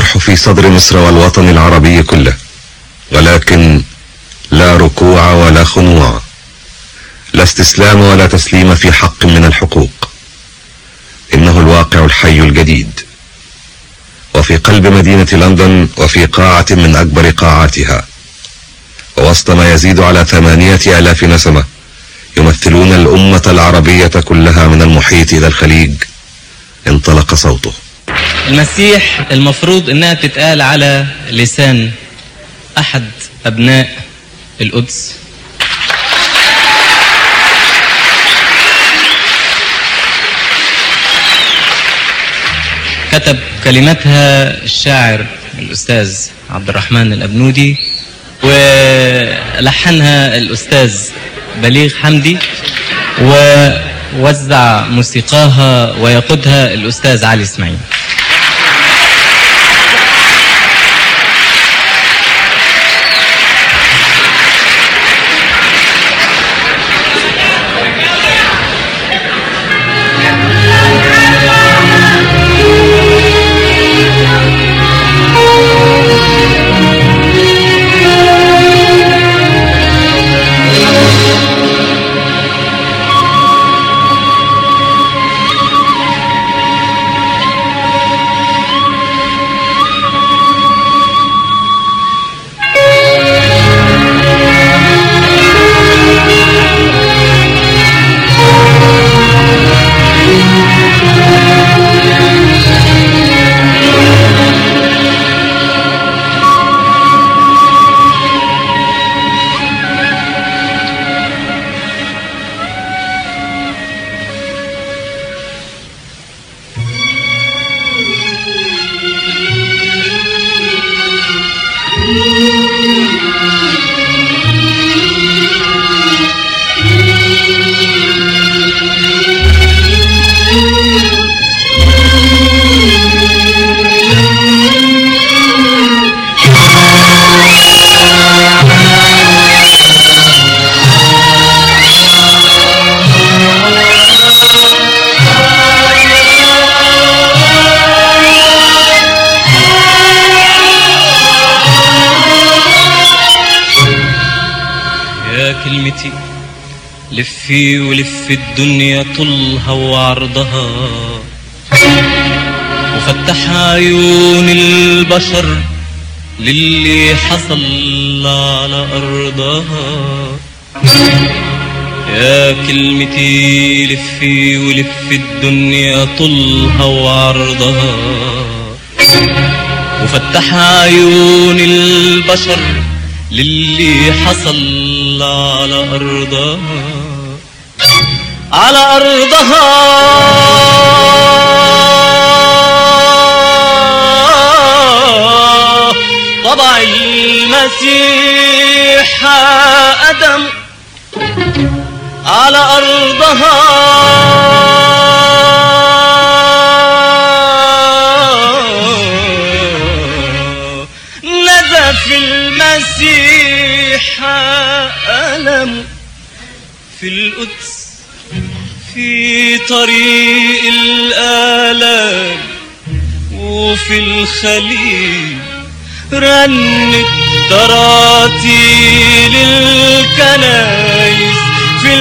يصيح في صدر مصر والوطن العربي كله ولكن لا ركوع ولا خنوع لا استسلام ولا تسليم في حق من الحقوق انه الواقع الحي الجديد وفي قلب مدينة لندن وفي قاعة من اكبر قاعاتها ووسط ما يزيد على ثمانية الاف نسمة يمثلون الامة العربية كلها من المحيط الى الخليج انطلق صوته المسيح المفروض انها تتقال على لسان احد ابناء القدس كتب كلماتها الشاعر الأستاذ عبد الرحمن الأبنودي ولحنها الأستاذ بليغ حمدي ووزع موسيقاها ويقودها الأستاذ علي إسماعيل يا كلمتي لفي ولف الدنيا طولها وعرضها وفتح عيون البشر للي حصل على أرضها يا كلمتي لفي ولف الدنيا طولها وعرضها وفتح عيون البشر للي حصل على أرضها على أرضها طبع المسيح أدم على أرضها نزف المسيح ألم في القدس في طريق الآلام وفي الخليل رنت تراتيل الكنايس في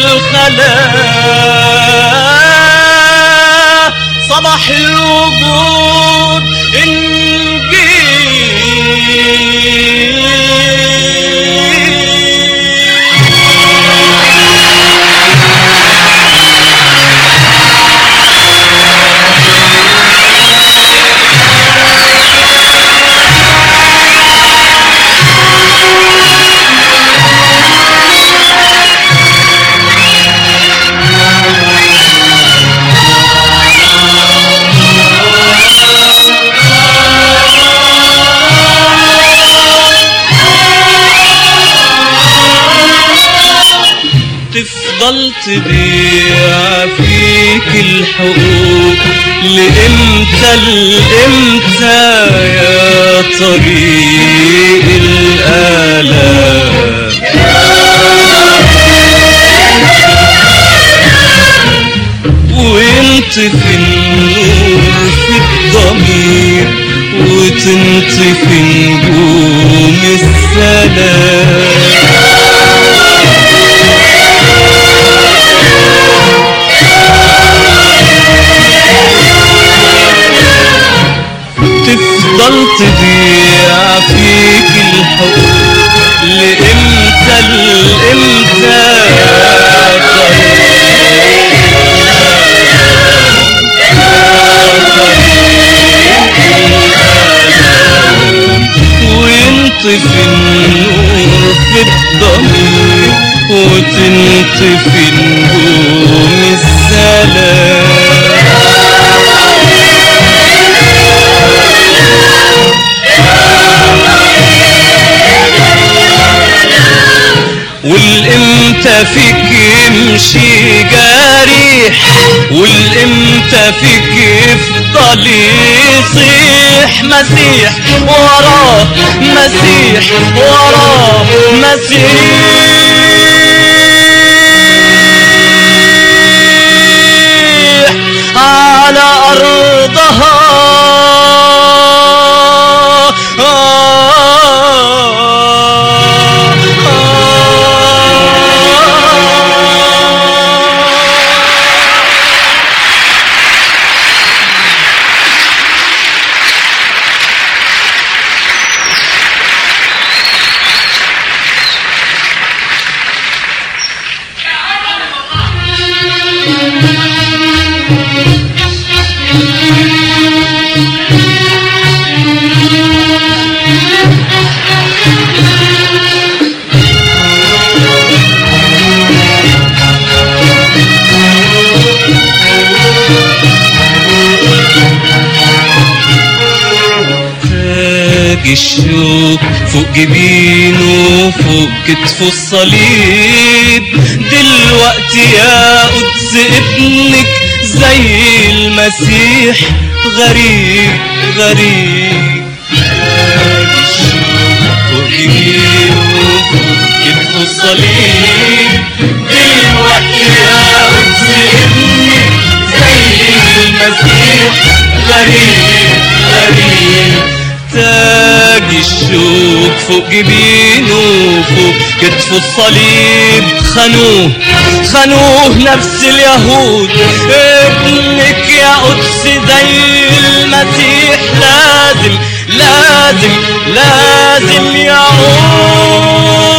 الخلاء صباح الوجود إنجيل تفضل تبيع فيك الحقوق لإمتى لإمتى يا طريق الآلام وانت في النور في الضمير وتنطفي نجوم السلام تفضل تضيع فيك الحب لإمتى لإمتى وينطفي النور في الضمير وتنطفي نجوم السلام والامتى فيك يمشي جارح والامتى فيك يفضل يصيح مسيح وراه مسيح وراه مسيح على أرضها تاج الشوك فوق جبينه فوق كتفه الصليب دلوقتي يا قدس ابنك زي المسيح غريب غريب تاج الشوك فوق جبينه فوق كتفه الصليب دلوقتي يا قدس ابنك زي المسيح غريب غريب تاج الشوك فوق جبينه فوق كتفه الصليب خانوه خانوه نفس اليهود ابنك يا قدس زي المسيح لازم لازم لازم يعود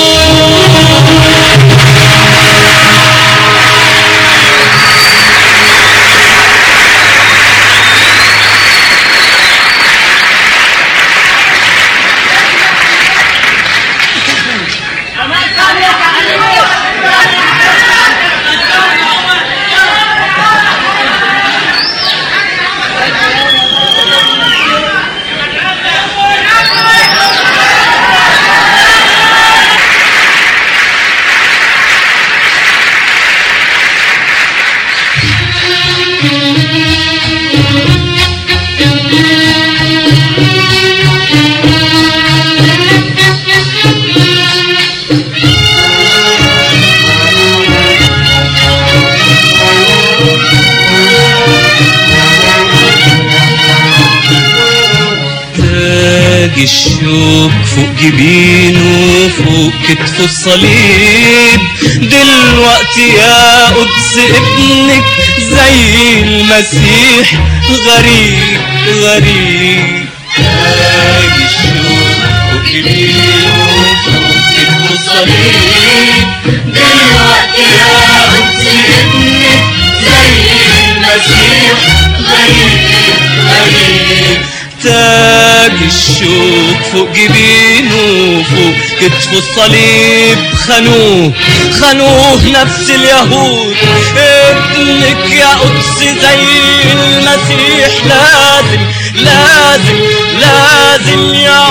تاج الشوك فوق جبينه فوق كتفه الصليب دلوقتي يا قدس ابنك زي المسيح غريب غريب تاج الشوك فوق جبينه فوق كتفه الصليب دلوقتي يا قدس ابنك زي المسيح غريب غريب تاج الشوك فوق جبينه فوق كتفه الصليب خانوه خانوه نفس اليهود ابنك يا قدس زي المسيح لازم لازم لازم يا